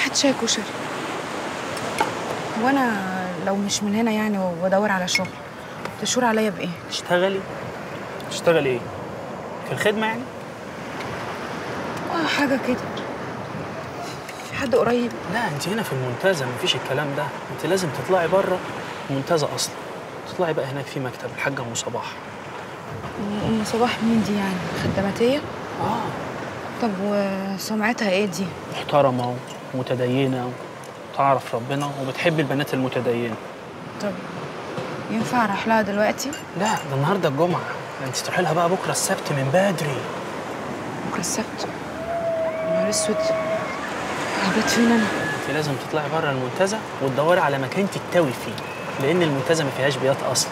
واحد شاي كشري وانا لو مش من هنا يعني وادور على شغل تشور عليا بايه تشتغلي تشتغلي ايه في الخدمه يعني اه حاجه كده في حد قريب لا انت هنا في المنتزه مفيش الكلام ده انت لازم تطلعي بره المنتزه اصلا تطلعي بقى هناك في مكتب الحاجه ام صباح ام صباح مين دي يعني خدماتيه اه طب وسمعتها ايه دي محترمه ومتدينه وتعرف ربنا وبتحب البنات المتدينه طب ينفع اروح لها دلوقتي لا ده النهارده الجمعه ده انت تروحي لها بقى بكره السبت من بدري بكره السبت نهار اسود هبات فين انا انت لازم تطلعي بره المنتزه وتدوري على مكان تتوي فيه لان المنتزه ما فيهاش بيات اصلا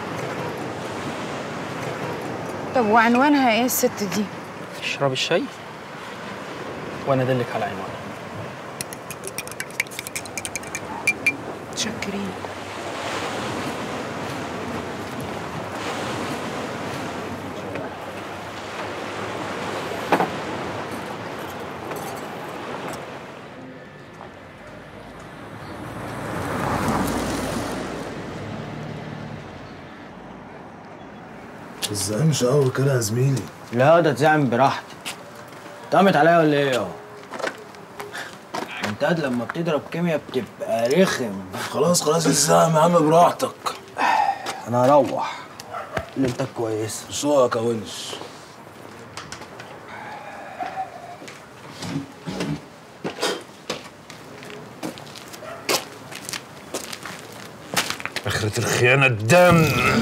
طب وعنوانها ايه الست دي اشربي الشاي وانا ادلك على عنوانها متشكرين تزعمش قوي كده يا زميلي لا ده تزعم براحتك طعمت عليا ولا ايه اهو انت قد لما بتضرب كيمياء بتبقى رخم خلاص خلاص الزعم يا عم براحتك انا هروح ليلتك كويسه سوقك يا ونس آخرة الخيانة الدم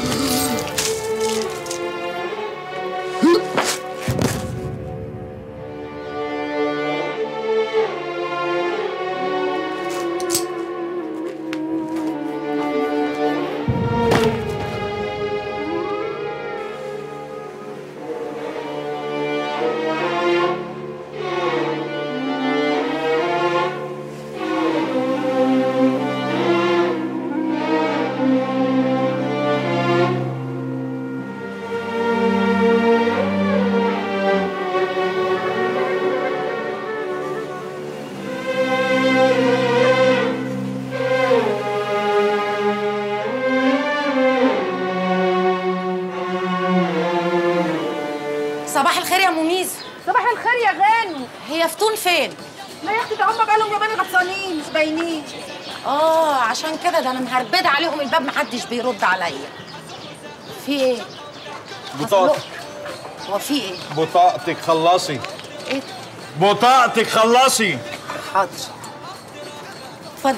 صباح الخير يا مميز صباح الخير يا غاني هي فتون فين لا يا اختي ده هم بقالهم يومين غطسانين مش باينين اه عشان كده ده انا مهربده عليهم الباب محدش بيرد عليا في ايه بطاقتك هو في ايه بطاقتك خلصي ايه بطاقتك خلصي حاضر اتفضل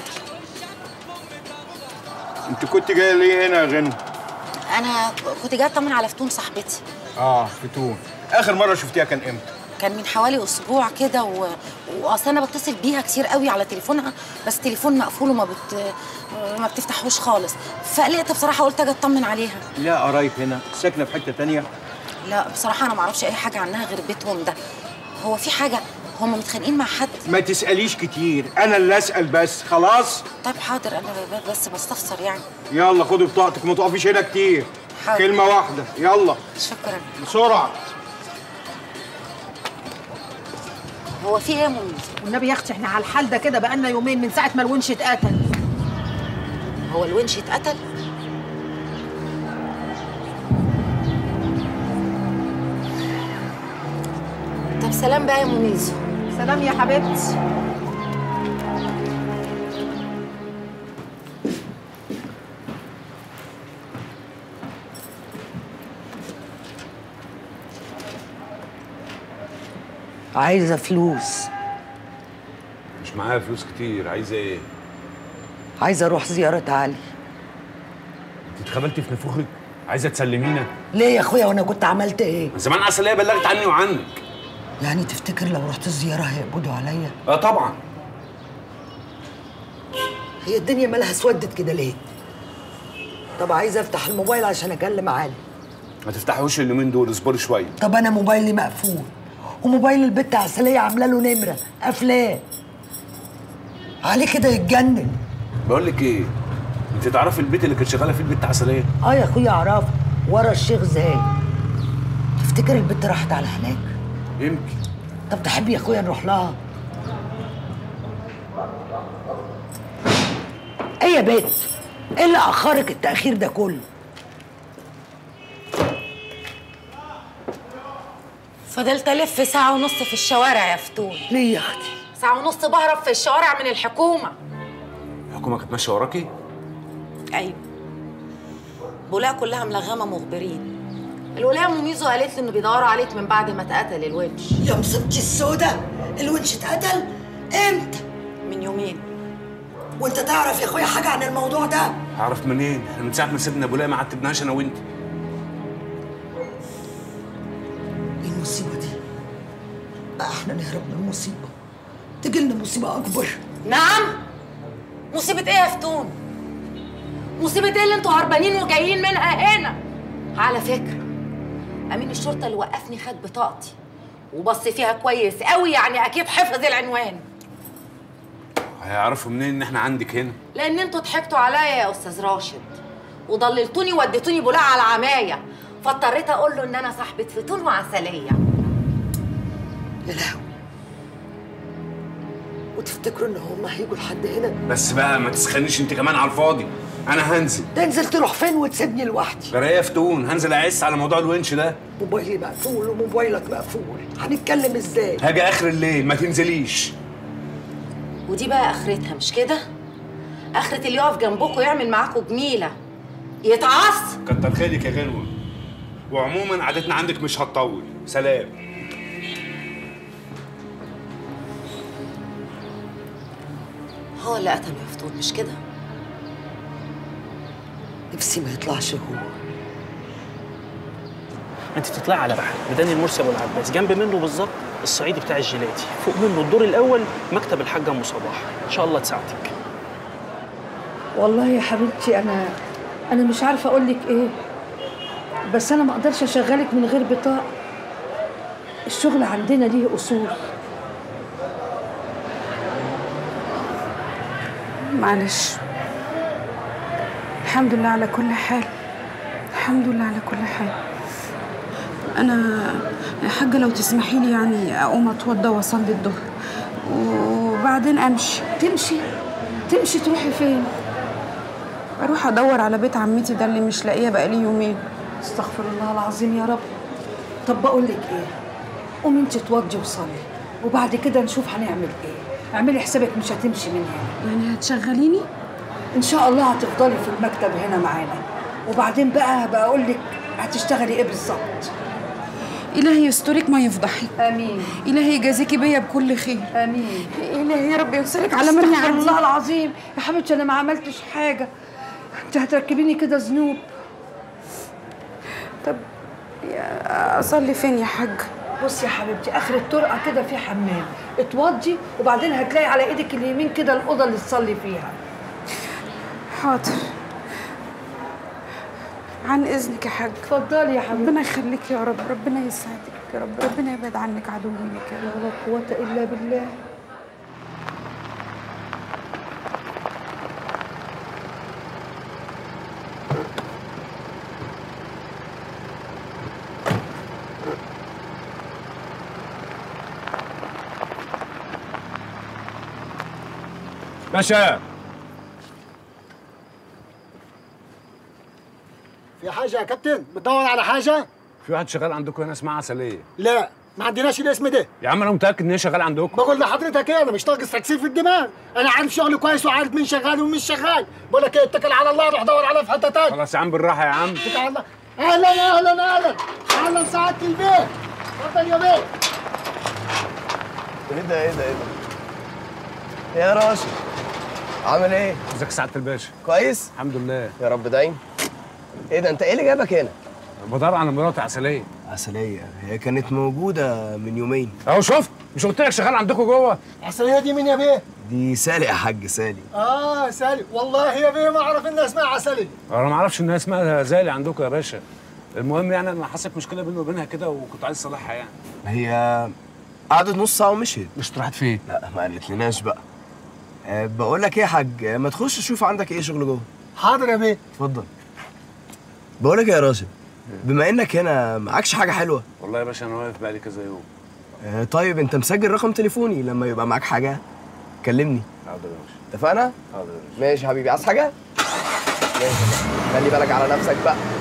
انت كنت جايه ليه هنا يا غنى انا كنت جايه اطمن على فتون صاحبتي اه فتون اخر مره شفتيها كان امتى كان من حوالي اسبوع كده و... واصل انا بتصل بيها كتير قوي على تليفونها بس تليفون مقفول وما بت... ما بتفتحوش خالص فقلقت بصراحه قلت اجي اطمن عليها لا قرايب هنا ساكنه في حته تانية لا بصراحه انا ما اعرفش اي حاجه عنها غير بيتهم ده هو في حاجه هم متخانقين مع حد ما تساليش كتير انا اللي اسال بس خلاص طيب حاضر انا ب- بس بستفسر يعني يلا خدي بطاقتك ما تقفيش هنا كتير حاضر. كلمه واحده يلا شكرا بسرعه هو في ايه يا منير والنبي يا اختي احنا على الحال ده كده بقالنا يومين من ساعه ما الونش اتقتل هو الونش اتقتل طب سلام بقى يا منيزو سلام يا حبيبتي عايزة فلوس مش معايا فلوس كتير عايزه ايه؟ عايزة أروح زيارة علي انت اتخبلتي في نفوخك؟ عايزه تسلمينا؟ ليه يا أخويا وأنا كنت عملت إيه؟ من زمان عسل هي بلغت عني وعنك يعني تفتكر لو رحت الزيارة هيقبضوا عليا؟ اه طبعا هي الدنيا مالها اسودت كده ليه؟ طب عايزة أفتح الموبايل عشان أكلم علي ما تفتحوش اليومين دول اصبري شويه طب أنا موبايلي مقفول وموبايل البت عسلية عاملة له نمرة قافلاه علي كده يتجنن بقول لك ايه؟ انت تعرفي البيت اللي كانت شغاله فيه البت عسليه؟ اه يا اخويا اعرفه ورا الشيخ زايد تفتكر البت راحت على هناك يمكن طب تحب يا اخويا نروح لها يا بنت ايه اللي اخرك التاخير ده كله فضلت الف ساعه ونص في الشوارع يا فتون ليه يا اختي ساعه ونص بهرب في الشوارع من الحكومه الحكومه كانت ماشيه وراكي ايوه بولاها كلها ملغمه مخبرين الولايه مميزو قالت لي انه بيدوروا عليك من بعد ما اتقتل الونش يا مصيبتي السودة الونش اتقتل امتى من يومين وانت تعرف يا اخويا حاجه عن الموضوع ده هعرف منين احنا من ساعه ما سيبنا ابو ما عتبناش انا وانت ايه المصيبه دي بقى احنا نهرب من المصيبه تجي لنا مصيبه اكبر نعم مصيبه ايه يا فتون مصيبه ايه اللي انتوا هربانين وجايين منها هنا على فكره امين الشرطه اللي وقفني خد بطاقتي وبص فيها كويس قوي يعني اكيد حفظ العنوان هيعرفوا منين ان احنا عندك هنا لان انتوا ضحكتوا عليا يا استاذ راشد وضللتوني وديتوني بولاق على العمايه فاضطريت اقول له ان انا صاحبه فتون وعسليه يا لهوي وتفتكروا ان هم هيجوا لحد هنا بس بقى ما تسخنيش انت كمان على الفاضي انا هنزل تنزل تروح فين وتسيبني لوحدي جرايه فتون هنزل اعس على موضوع الونش ده موبايلي مقفول وموبايلك مقفول هنتكلم ازاي هاجي اخر الليل ما تنزليش ودي بقى اخرتها مش كده اخرة اللي يقف جنبكم يعمل معاكم جميله يتعص كتر خيرك يا غنوه وعموما قعدتنا عندك مش هتطول سلام هو اللي قتله يا فتون مش كده نفسي ما يطلعش هو انت بتطلعي على بحر ميدان المرسي ابو العباس جنب منه بالظبط الصعيدي بتاع الجيلاتي فوق منه الدور الاول مكتب الحاجه ام صباح ان شاء الله تساعدك والله يا حبيبتي انا انا مش عارفه اقول لك ايه بس انا ما اقدرش اشغلك من غير بطاقه الشغل عندنا ليه اصول معلش الحمد لله على كل حال الحمد لله على كل حال انا يا حاجه لو تسمحي لي يعني اقوم اتوضى واصلي الظهر وبعدين امشي تمشي تمشي تروحي فين اروح ادور على بيت عمتي ده اللي مش لاقيه بقالي يومين استغفر الله العظيم يا رب طب بقول لك ايه قومي انت اتوضي وصلي وبعد كده نشوف هنعمل ايه اعملي حسابك مش هتمشي من هنا يعني هتشغليني ان شاء الله هتفضلي في المكتب هنا معانا وبعدين بقى بقول لك هتشتغلي ايه بالظبط الهي يسترك ما يفضحك امين الهي يجازيكي بيا بكل خير امين الهي يا رب يوصلك على من استغفر يعدي الله العظيم يا حبيبتي انا ما عملتش حاجه انت هتركبيني كده ذنوب طب يا اصلي فين يا حاج بصي يا حبيبتي اخر الطرقه كده في حمام اتوضي وبعدين هتلاقي على ايدك اليمين كده الاوضه اللي تصلي فيها حاضر عن اذنك يا حاج اتفضلي يا حبيبتي ربنا يخليك يا رب ربنا يسعدك يا رب ربنا يبعد عنك عدوك يا رب ولا قوه الا بالله باشا في حاجة يا كابتن بتدور على حاجة؟ في واحد شغال عندكم هنا اسمها عسليه لا ما عندناش الاسم ده يا عم انا متاكد ان هي شغال عندكم بقول لحضرتك ايه انا مش ناقص تكسير في الدماغ انا عارف شغلي كويس وعارف مين شغال ومين مش شغال بقول لك ايه اتكل على الله روح دور عليه في حته تاني خلاص يا عم بالراحه يا عم اتكل على الله اهلا اهلا اهلا اهلا سعاده البيت اتفضل يا بيه ايه ده ايه ده ايه ده يا راشد عامل ايه ازيك يا سعاده الباشا كويس الحمد لله يا رب دايم ايه ده انت ايه اللي جابك هنا بدور على مراتي عسليه عسليه هي كانت موجوده من يومين اهو شفت مش قلت لك شغال عندكم جوه عسلية دي مين يا بيه؟ دي سالي يا حاج سالي اه سالي والله يا بيه ما اعرف انها اسمها عسلية انا ما اعرفش انها اسمها زالي عندكم يا باشا المهم يعني انا حصلت مشكله بيني وبينها كده وكنت عايز اصلحها يعني هي قعدت نص ساعه ومشيت مش راحت فين لا ما قالتلناش بقى أه بقول لك ايه يا حاج أه، ما تخش تشوف عندك ايه شغل جوه حاضر يا بيه اتفضل بقول لك إيه يا راشد بما انك هنا معكش حاجه حلوه والله يا باشا انا واقف بقالي كذا يوم أه طيب انت مسجل رقم تليفوني لما يبقى معاك حاجه كلمني حاضر يا باشا اتفقنا حاضر يا باشا ماشي يا حبيبي عايز حاجه ماشي خلي بالك على نفسك بقى